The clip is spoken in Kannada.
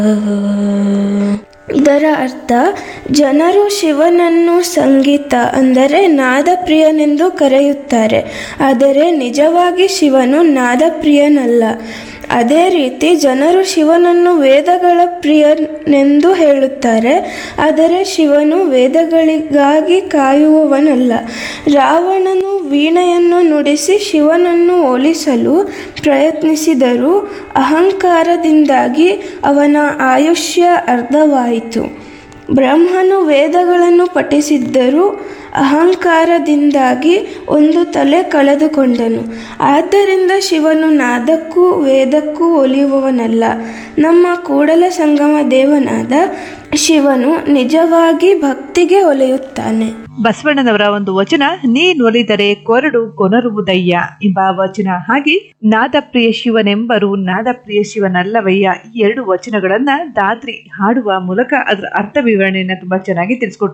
ಇದರ ಅರ್ಥ ಜನರು ಶಿವನನ್ನು ಸಂಗೀತ ಅಂದರೆ ನಾದಪ್ರಿಯನೆಂದು ಕರೆಯುತ್ತಾರೆ ಆದರೆ ನಿಜವಾಗಿ ಶಿವನು ನಾದಪ್ರಿಯನಲ್ಲ ಅದೇ ರೀತಿ ಜನರು ಶಿವನನ್ನು ವೇದಗಳ ಪ್ರಿಯನೆಂದು ಹೇಳುತ್ತಾರೆ ಆದರೆ ಶಿವನು ವೇದಗಳಿಗಾಗಿ ಕಾಯುವವನಲ್ಲ ರಾವಣನು ವೀಣೆಯನ್ನು ನುಡಿಸಿ ಶಿವನನ್ನು ಒಲಿಸಲು ಪ್ರಯತ್ನಿಸಿದರೂ ಅಹಂಕಾರದಿಂದಾಗಿ ಅವನ ಆಯುಷ್ಯ ಅರ್ಧವಾಯಿತು ಬ್ರಹ್ಮನು ವೇದಗಳನ್ನು ಪಠಿಸಿದ್ದರೂ ಅಹಂಕಾರದಿಂದಾಗಿ ಒಂದು ತಲೆ ಕಳೆದುಕೊಂಡನು ಆದ್ದರಿಂದ ಶಿವನು ನಾದಕ್ಕೂ ವೇದಕ್ಕೂ ಒಲಿಯುವವನಲ್ಲ ನಮ್ಮ ಕೂಡಲ ಸಂಗಮ ದೇವನಾದ ಶಿವನು ನಿಜವಾಗಿ ಭಕ್ತಿಗೆ ಒಲಿಯುತ್ತಾನೆ ಬಸವಣ್ಣನವರ ಒಂದು ವಚನ ನೀನೊಲಿದರೆ ಕೊರಡು ಕೊನರುವುದಯ್ಯ ಎಂಬ ವಚನ ಹಾಗೆ ನಾದಪ್ರಿಯ ಶಿವನೆಂಬರು ನಾದಪ್ರಿಯ ಶಿವನಲ್ಲವಯ್ಯ ಈ ಎರಡು ವಚನಗಳನ್ನ ದಾದ್ರಿ ಹಾಡುವ ಮೂಲಕ ಅದರ ಅರ್ಥ ವಿವರಣೆಯನ್ನ ತುಂಬಾ ಚೆನ್ನಾಗಿ ತಿಳಿಸ್ಕೊಟ್ರು